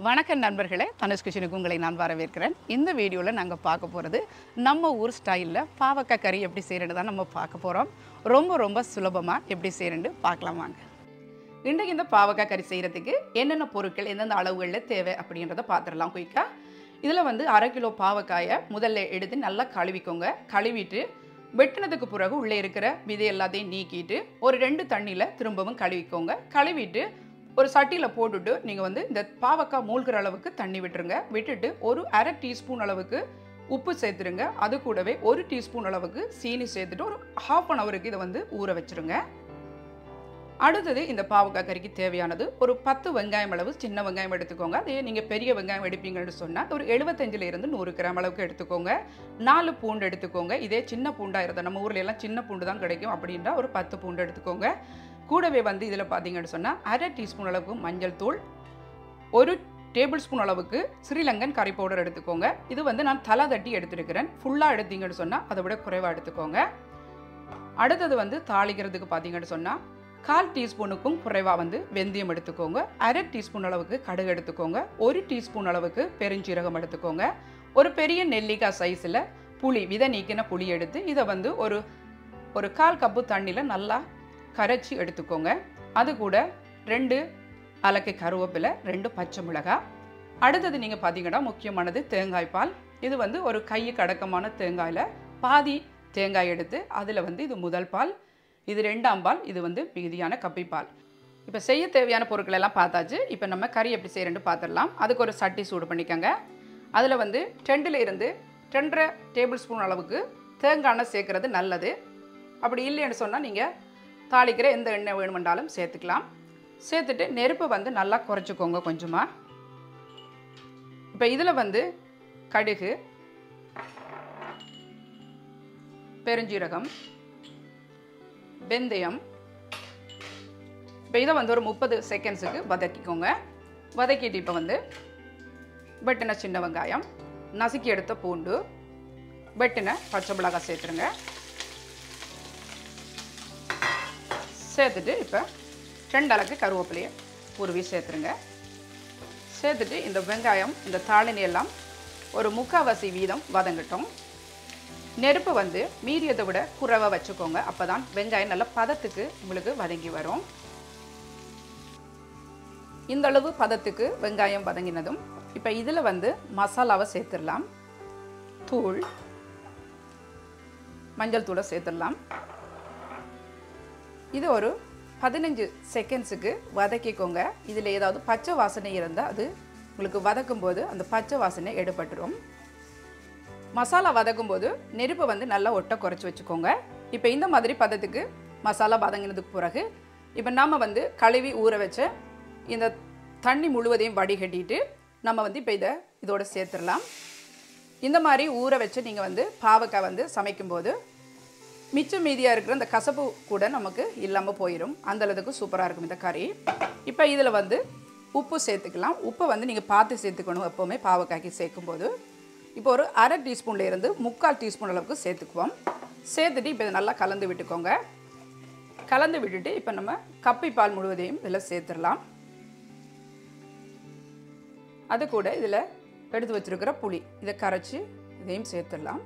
வணக்கம் நண்பர்களே தனுஷ் கிச்சனுக்கு உங்களை நான் வரவேற்கிறேன் இந்த வீடியோவில் நாங்கள் பார்க்க போகிறது நம்ம ஊர் ஸ்டைலில் பாவக்காய் கறி எப்படி செய்கிறது தான் நம்ம பார்க்க போகிறோம் ரொம்ப ரொம்ப சுலபமாக எப்படி செய்யணுன்னு பார்க்கலாம் வாங்க இன்றைக்கு இந்த பாவக்காய் கறி செய்கிறதுக்கு என்னென்ன பொருட்கள் எந்தெந்த அளவுகளில் தேவை அப்படின்றத பார்த்துடலாம் குயிக்காக இதில் வந்து அரை கிலோ பாவக்காயை முதல்ல எடுத்து நல்லா கழுவிக்கோங்க கழுவிட்டு வெட்டினதுக்கு பிறகு உள்ளே இருக்கிற விதை எல்லாத்தையும் நீக்கிட்டு ஒரு ரெண்டு தண்ணியில் திரும்பவும் கழுவிக்கோங்க கழுவிட்டு ஒரு சட்டியில் போட்டுட்டு நீங்கள் வந்து இந்த பாவக்காய் மூழ்கிற அளவுக்கு தண்ணி விட்டுருங்க விட்டுட்டு ஒரு அரை டீஸ்பூன் அளவுக்கு உப்பு சேர்த்துருங்க அது கூடவே ஒரு டீஸ்பூன் அளவுக்கு சீனி சேர்த்துட்டு ஒரு ஹாஃப் அன் ஹவருக்கு இதை வந்து ஊற வச்சுருங்க அடுத்தது இந்த பாவக்காய் கறிக்கு தேவையானது ஒரு பத்து வெங்காயம் அளவு சின்ன வெங்காயம் எடுத்துக்கோங்க அதே நீங்கள் பெரிய வெங்காயம் எடுப்பீங்கன்னு சொன்னால் ஒரு எழுபத்தஞ்சில இருந்து நூறு கிராம் அளவுக்கு எடுத்துக்கோங்க நாலு பூண்டு எடுத்துக்கோங்க இதே சின்ன பூண்டாக இருந்தால் நம்ம ஊர்ல எல்லாம் சின்ன பூண்டு தான் கிடைக்கும் அப்படின்றா ஒரு பத்து பூண்டு எடுத்துக்கோங்க கூடவே வந்து இதில் பார்த்தீங்கன்னு சொன்னால் அரை டீஸ்பூன் அளவுக்கு மஞ்சள் தூள் ஒரு டேபிள் ஸ்பூன் அளவுக்கு ஸ்ரீலங்கன் கறி பவுடர் எடுத்துக்கோங்க இது வந்து நான் தலை தட்டி எடுத்துருக்கிறேன் ஃபுல்லாக எடுத்தீங்கன்னு சொன்னால் அதை விட குறைவாக எடுத்துக்கோங்க அடுத்தது வந்து தாளிக்கிறதுக்கு பார்த்தீங்கன்னு சொன்னால் கால் டீஸ்பூனுக்கும் குறைவாக வந்து வெந்தயம் எடுத்துக்கோங்க அரை டீஸ்பூன் அளவுக்கு கடுகு எடுத்துக்கோங்க ஒரு டீஸ்பூன் அளவுக்கு பெருஞ்சீரகம் எடுத்துக்கோங்க ஒரு பெரிய நெல்லிக்காய் சைஸில் புளி விதை நீக்கின புளி எடுத்து இதை வந்து ஒரு ஒரு கால் கப்பு தண்ணியில் நல்லா கரைச்சி எடுத்துக்கோங்க அது கூட ரெண்டு அலக்கு கருவேப்பிலை ரெண்டு பச்சை மிளகாய் அடுத்தது நீங்கள் பார்த்தீங்கன்னா முக்கியமானது தேங்காய் பால் இது வந்து ஒரு கைக்கு அடக்கமான தேங்காயில் பாதி தேங்காய் எடுத்து அதில் வந்து இது முதல் பால் இது ரெண்டாம் பால் இது வந்து மிகுதியான கப்பி பால் இப்போ செய்ய தேவையான பொருட்கள் எல்லாம் பார்த்தாச்சு இப்போ நம்ம கறி எப்படி செய்யறேன்னு பார்த்துடலாம் அதுக்கு ஒரு சட்டி சூடு பண்ணிக்கோங்க அதில் வந்து ரெண்டுல இருந்து ரெண்டரை டேபிள் ஸ்பூன் அளவுக்கு தேங்காய் எண்ணெய் சேர்க்கறது நல்லது அப்படி இல்லைன்னு சொன்னால் நீங்கள் தாளிக்கிற எந்த எண்ணெய் வேணுமென்றாலும் சேர்த்துக்கலாம் சேர்த்துட்டு நெருப்பை வந்து நல்லா குறைச்சிக்கோங்க கொஞ்சமாக இப்போ இதில் வந்து கடுகு பெருஞ்சீரகம் வெந்தயம் இப்போ இதை வந்து ஒரு முப்பது செகண்ட்ஸுக்கு வதக்கிக்கோங்க வதக்கிட்டு இப்போ வந்து வெட்டின சின்ன வெங்காயம் நசுக்கி எடுத்த பூண்டு வெட்டின பச்சை மிளகாய் சேர்த்துருங்க சேர்த்துட்டு இப்போ ரெண்டு அளவுக்கு கருவேப்பிலையை உருவி சேர்த்துருங்க சேர்த்துட்டு இந்த வெங்காயம் இந்த தாளினி எல்லாம் ஒரு முக்காவாசி வீதம் வதங்கட்டும் நெருப்பு வந்து மீடியத்தை விட குறைவாக வச்சுக்கோங்க அப்போ தான் வெங்காயம் நல்ல பதத்துக்கு உங்களுக்கு வதங்கி வரும் இந்த அளவு பதத்துக்கு வெங்காயம் வதங்கினதும் இப்போ இதில் வந்து மசாலாவை சேர்த்துடலாம் தூள் மஞ்சள் தூளை சேர்த்துடலாம் இது ஒரு பதினஞ்சு செகண்ட்ஸுக்கு வதக்கிக்கோங்க இதில் ஏதாவது பச்சை வாசனை இருந்தால் அது உங்களுக்கு வதக்கும் போது அந்த பச்சை வாசனை எடுபட்டுரும் மசாலா வதக்கும் போது நெருப்பை வந்து நல்லா ஒட்ட குறைச்சி வச்சுக்கோங்க இப்போ இந்த மாதிரி பதத்துக்கு மசாலா வதங்கினதுக்கு பிறகு இப்போ நாம் வந்து கழுவி ஊற வச்ச இந்த தண்ணி முழுவதையும் வடிகட்டிட்டு நம்ம வந்து இப்போ இதை இதோட சேர்த்துடலாம் இந்த மாதிரி ஊற வச்சு நீங்கள் வந்து பாவக்காய் வந்து சமைக்கும்போது மிச்சம் மீதியாக இருக்கிற இந்த கசப்பு கூட நமக்கு இல்லாமல் போயிடும் அந்த அளவுக்கு சூப்பராக இருக்கும் இந்த கறி இப்போ இதில் வந்து உப்பு சேர்த்துக்கலாம் உப்பை வந்து நீங்கள் பார்த்து சேர்த்துக்கணும் எப்போவுமே பாவக்காய்க்கு சேர்க்கும்போது இப்போ ஒரு அரை டீஸ்பூன்ல இருந்து முக்கால் டீஸ்பூன் அளவுக்கு சேர்த்துக்குவோம் சேர்த்துட்டு இப்போ இதை நல்லா கலந்து விட்டுக்கோங்க கலந்து விட்டுட்டு இப்போ நம்ம கப்பி பால் முழுவதையும் இதில் சேர்த்துடலாம் அது கூட இதில் எடுத்து வச்சிருக்கிற புளி இதை கரைச்சி இதையும் சேர்த்துடலாம்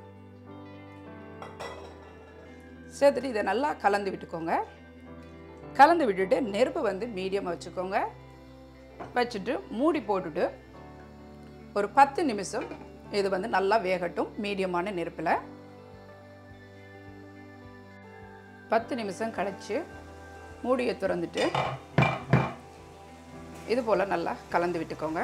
சேர்த்துட்டு இதை நல்லா கலந்து விட்டுக்கோங்க கலந்து விட்டுட்டு நெருப்பு வந்து மீடியமாக வச்சுக்கோங்க வச்சுட்டு மூடி போட்டுட்டு ஒரு பத்து நிமிஷம் இது வந்து நல்லா வேகட்டும் மீடியமான நெருப்பில் பத்து நிமிஷம் கழித்து மூடியை திறந்துட்டு இது போல் நல்லா கலந்து விட்டுக்கோங்க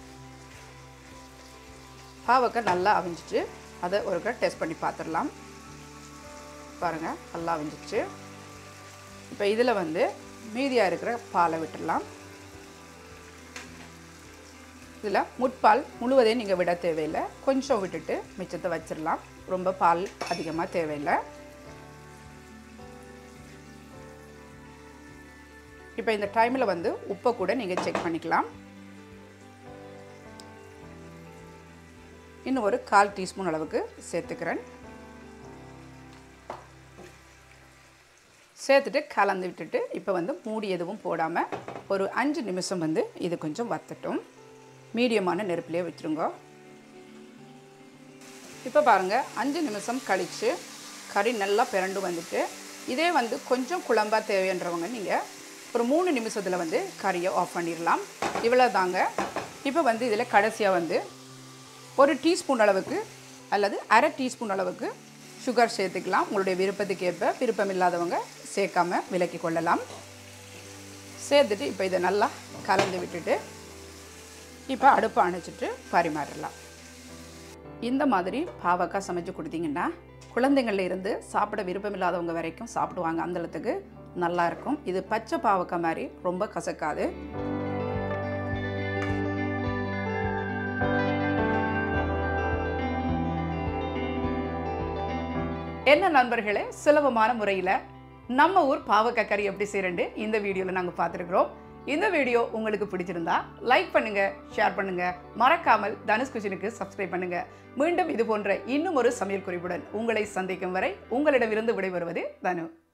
பாவக்காய் நல்லா அவிஞ்சிட்டு அதை ஒருக்கா டெஸ்ட் பண்ணி பார்த்துடலாம் பாருங்கள் நல்லா அவிஞ்சிச்சு இப்போ இதில் வந்து மீதியாக இருக்கிற பாலை விட்டுடலாம் இதில் முட்பால் முழுவதையும் நீங்கள் விட தேவையில்லை கொஞ்சம் விட்டுட்டு மிச்சத்தை வச்சிடலாம் ரொம்ப பால் அதிகமாக தேவையில்லை இப்போ இந்த டைமில் வந்து உப்பை கூட நீங்கள் செக் பண்ணிக்கலாம் இன்னும் ஒரு கால் டீஸ்பூன் அளவுக்கு சேர்த்துக்கிறேன் சேர்த்துட்டு கலந்து விட்டுட்டு இப்போ வந்து மூடி எதுவும் போடாமல் ஒரு அஞ்சு நிமிஷம் வந்து இது கொஞ்சம் வத்தட்டும் மீடியமான நெருப்பிலே வச்சுருங்க இப்போ பாருங்கள் அஞ்சு நிமிஷம் கழித்து கறி நல்லா பிறண்டு வந்துட்டு இதே வந்து கொஞ்சம் குழம்பாக தேவைன்றவங்க நீங்கள் ஒரு மூணு நிமிஷத்தில் வந்து கறியை ஆஃப் பண்ணிடலாம் இவ்வளோ தாங்க இப்போ வந்து இதில் கடைசியாக வந்து ஒரு டீஸ்பூன் அளவுக்கு அல்லது அரை டீஸ்பூன் அளவுக்கு சுகர் சேர்த்துக்கலாம் உங்களுடைய விருப்பத்துக்கு ஏற்ப விருப்பம் இல்லாதவங்க சேர்க்காம விலக்கி கொள்ளலாம் சேர்த்துட்டு இப்போ இதை நல்லா கலந்து விட்டுட்டு இப்போ அடுப்பை அணைச்சிட்டு பரிமாறலாம் இந்த மாதிரி பாவக்காய் சமைச்சு கொடுத்தீங்கன்னா குழந்தைங்கள்ல இருந்து சாப்பிட விருப்பம் இல்லாதவங்க வரைக்கும் சாப்பிடுவாங்க அந்த அளவுக்கு நல்லா இருக்கும் இது பச்சை பாவக்காய் மாதிரி ரொம்ப கசக்காது என்ன நண்பர்களே சுலபமான முறையில் நம்ம ஊர் பாவக்காய் கறி எப்படி செய்யறேன்னு இந்த வீடியோவில் நாங்கள் பார்த்துருக்குறோம் இந்த வீடியோ உங்களுக்கு பிடிச்சிருந்தா லைக் பண்ணுங்க ஷேர் பண்ணுங்க மறக்காமல் தனுஷ் கிச்சனுக்கு சப்ஸ்கிரைப் பண்ணுங்க மீண்டும் இது போன்ற இன்னும் ஒரு சமையல் குறிப்புடன் உங்களை சந்திக்கும் வரை உங்களிடமிருந்து விடைபெறுவது தனு